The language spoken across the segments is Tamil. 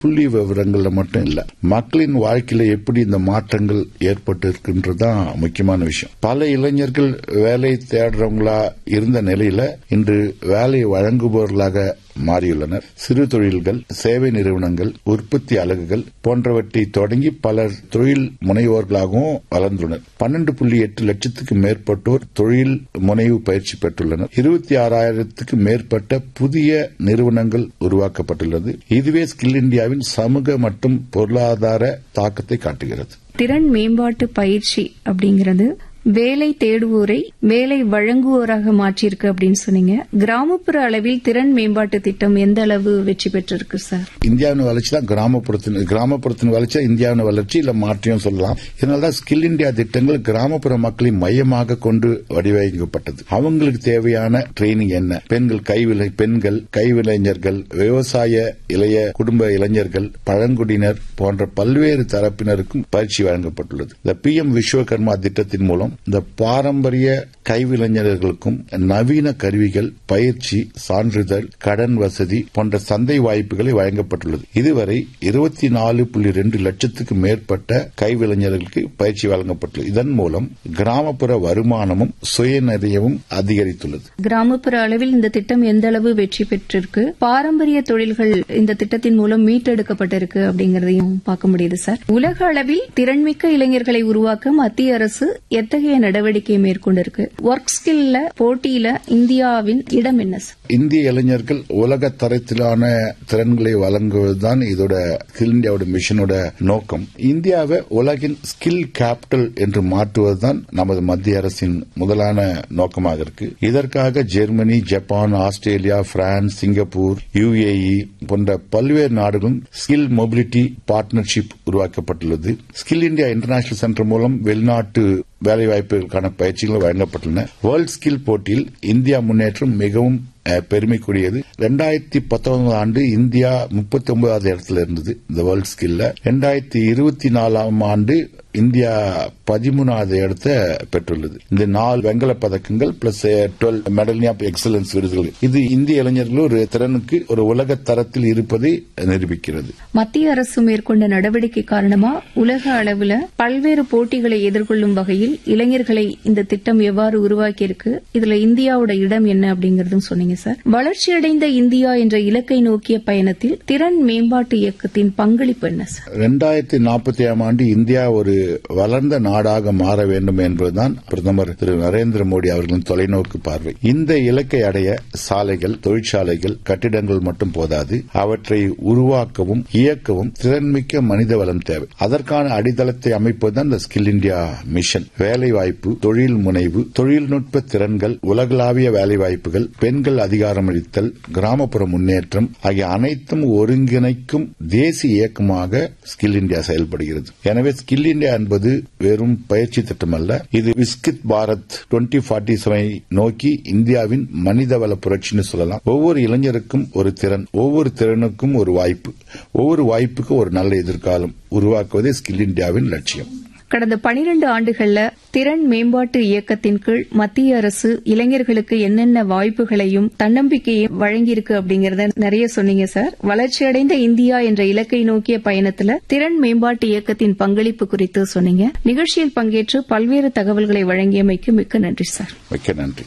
புள்ளி விவரங்கள்ல மட்டும் இல்ல மக்களின் வாழ்க்கையில எப்படி இந்த மாற்றங்கள் ஏற்பட்டு இருக்கின்றதுதான் முக்கியமான விஷயம் பல இளைஞர்கள் வேலை தேடுறவங்களா இருந்த நிலையில இன்று வேலை வழங்குபவர்களாக மாறியுள்ளனர் சிறு தொழில்கள் சேவை நிறுவனங்கள் உற்பத்தி அலகுகள் போன்றவற்றை தொடங்கி பலர் தொழில் முனைவோர்களாகவும் வளர்ந்துள்ளனர் பன்னெண்டு புள்ளி எட்டு லட்சத்துக்கு மேற்பட்டோர் தொழில் முனைவு பயிற்சி பெற்றுள்ளனர் இருபத்தி ஆறாயிரத்துக்கு மேற்பட்ட புதிய நிறுவனங்கள் உருவாக்கப்பட்டுள்ளது இதுவே ஸ்கில் இந்தியாவின் சமூக மற்றும் பொருளாதார தாக்கத்தை காட்டுகிறது திறன் மேம்பாட்டு பயிற்சி அப்படிங்கிறது வேலை தேடுவோரை வேலை வழங்குவோராக மாற்றியிருக்கு அப்படின்னு சொன்னீங்க கிராமப்புற அளவில் திறன் மேம்பாட்டு திட்டம் எந்த அளவு வெற்றி பெற்றிருக்கு சார் இந்தியாவின் வளர்ச்சி தான் கிராமப்புறத்தின் கிராமப்புறத்தின் வளர்ச்சி இந்தியாவின் வளர்ச்சி இல்ல மாற்றியும் சொல்லலாம் இதனால்தான் ஸ்கில் இந்தியா திட்டங்கள் கிராமப்புற மக்களை மையமாக கொண்டு வடிவமைக்கப்பட்டது அவங்களுக்கு தேவையான ட்ரைனிங் என்ன பெண்கள் கைவிலை பெண்கள் கைவிளைஞர்கள் விவசாய இளைய குடும்ப இளைஞர்கள் பழங்குடியினர் போன்ற பல்வேறு தரப்பினருக்கும் பயிற்சி வழங்கப்பட்டுள்ளது இந்த பி எம் விஸ்வகர்மா திட்டத்தின் மூலம் இந்த பாரம்பரிய கைவிளைஞர்களுக்கும் நவீன கருவிகள் பயிற்சி சான்றிதழ் கடன் வசதி போன்ற சந்தை வாய்ப்புகளை வழங்கப்பட்டுள்ளது இதுவரை இருபத்தி நாலு புள்ளி ரெண்டு லட்சத்துக்கு மேற்பட்ட கைவிளைஞர்களுக்கு பயிற்சி வழங்கப்பட்டுள்ளது இதன் மூலம் கிராமப்புற வருமானமும் சுயநிறையவும் அதிகரித்துள்ளது கிராமப்புற அளவில் இந்த திட்டம் எந்த அளவு வெற்றி பெற்றிருக்கு பாரம்பரிய தொழில்கள் இந்த திட்டத்தின் மூலம் மீட்டெடுக்கப்பட்டிருக்கு அப்படிங்கறதையும் பார்க்க முடியுது சார் உலக அளவில் திறன்மிக்க இளைஞர்களை உருவாக்க மத்திய அரசு எத்தகைய நடவடிக்கை மேற்கொண்டிருக்கு ஒர்க் ஸ்கில்ல போட்டியில இந்தியாவின் இடம் என்ன சார் இந்திய இளைஞர்கள் உலக தரத்திலான திறன்களை வழங்குவதுதான் இதோட ஸ்கில் இந்தியாவோட மிஷனோட நோக்கம் இந்தியாவை உலகின் ஸ்கில் கேபிட்டல் என்று மாற்றுவதுதான் நமது மத்திய அரசின் முதலான நோக்கமாக இருக்கு இதற்காக Germany Japan Australia France Singapore UAE போன்ற பல்வேறு நாடுகளும் ஸ்கில் மொபிலிட்டி பார்ட்னர்ஷிப் உருவாக்கப்பட்டுள்ளது ஸ்கில் இந்தியா இன்டர்நேஷனல் சென்டர் மூலம் வெளிநாட்டு வேலைவாய்ப்புகளுக்கான பயிற்சிகள் வழங்கப்பட்டுள்ளன வேர்ல்ட் ஸ்கில் போட்டியில் இந்தியா முன்னேற்றம் மிகவும் பெருமைக்குரியது ரெண்டாயிரத்தி பத்தொன்பதாம் ஆண்டு இந்தியா முப்பத்தி ஒன்பதாவது இடத்துல இருந்தது இந்த வேர்ல்ட் ஸ்கில்ல ரெண்டாயிரத்தி இருபத்தி நாலாம் ஆண்டு இந்தியா பதிமூணாவது இடத்தை பெற்றுள்ளது இந்த நாலு வெங்கல பதக்கங்கள் plus twelve medal of excellence விருதுகள் இது இந்திய இளைஞர்கள் ஒரு திறனுக்கு ஒரு உலக தரத்தில் இருப்பதை நிரூபிக்கிறது மத்திய அரசு மேற்கொண்ட நடவடிக்கை காரணமா உலக அளவுல பல்வேறு போட்டிகளை எதிர்கொள்ளும் வகையில் இளைஞர்களை இந்த திட்டம் எவ்வாறு உருவாக்கியிருக்கு இதுல இந்தியாவோட இடம் என்ன அப்படிங்கறதும் சொன்னீங்க சார் வளர்ச்சியடைந்த இந்தியா என்ற இலக்கை நோக்கிய பயணத்தில் திறன் மேம்பாட்டு இயக்கத்தின் பங்களிப்பு என்ன சார் ரெண்டாயிரத்தி நாற்பத்தி ஏழாம் ஆண்டு இந்தியா ஒரு வளர்ந்த நாடாக மாற வேண்டும் என்பதுதான் பிரதமர் திரு நரேந்திர மோடி அவர்களின் தொலைநோக்கு பார்வை இந்த இலக்கை அடைய சாலைகள் தொழிற்சாலைகள் கட்டிடங்கள் மட்டும் போதாது அவற்றை உருவாக்கவும் இயக்கவும் திறன்மிக்க மனித வளம் தேவை அதற்கான அடித்தளத்தை அமைப்பதுதான் இந்த ஸ்கில் இந்தியா மிஷன் வேலைவாய்ப்பு தொழில் முனைவு தொழில்நுட்ப திறன்கள் உலகளாவிய வேலைவாய்ப்புகள் பெண்கள் அதிகாரமளித்தல் கிராமப்புற முன்னேற்றம் ஆகிய அனைத்தும் ஒருங்கிணைக்கும் தேசிய இயக்கமாக ஸ்கில் இந்தியா செயல்படுகிறது எனவே ஸ்கில் இந்தியா என்பது வெறும் பயிற்சி திட்டம் அல்ல இது விஸ்கித் பாரத் டுவெண்டி ஃபார்ட்டி செவனை நோக்கி இந்தியாவின் மனிதவள புரட்சின்னு சொல்லலாம் ஒவ்வொரு இளைஞருக்கும் ஒரு திறன் ஒவ்வொரு திறனுக்கும் ஒரு வாய்ப்பு ஒவ்வொரு வாய்ப்புக்கும் ஒரு நல்ல எதிர்காலம் உருவாக்குவதே ஸ்கில் இந்தியாவின் லட்சியம் கடந்த பனிரண்டு ஆண்டுகள்ல திறன் மேம்பாட்டு இயக்கத்தின் கீழ் மத்திய அரசு இளைஞர்களுக்கு என்னென்ன வாய்ப்புகளையும் தன்னம்பிக்கையும் வழங்கியிருக்கு அப்படிங்கறத நிறைய சொன்னீங்க சார் வளர்ச்சியடைந்த இந்தியா என்ற இலக்கை நோக்கிய பயணத்துல திறன் மேம்பாட்டு இயக்கத்தின் பங்களிப்பு குறித்து சொன்னீங்க நிகழ்ச்சியில் பங்கேற்று பல்வேறு தகவல்களை வழங்கியமைக்கு மிக்க நன்றி சார் மிக்க நன்றி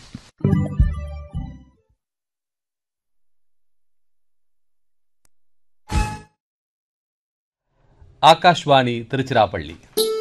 ஆகாஷ்வாணி திருச்சிராப்பள்ளி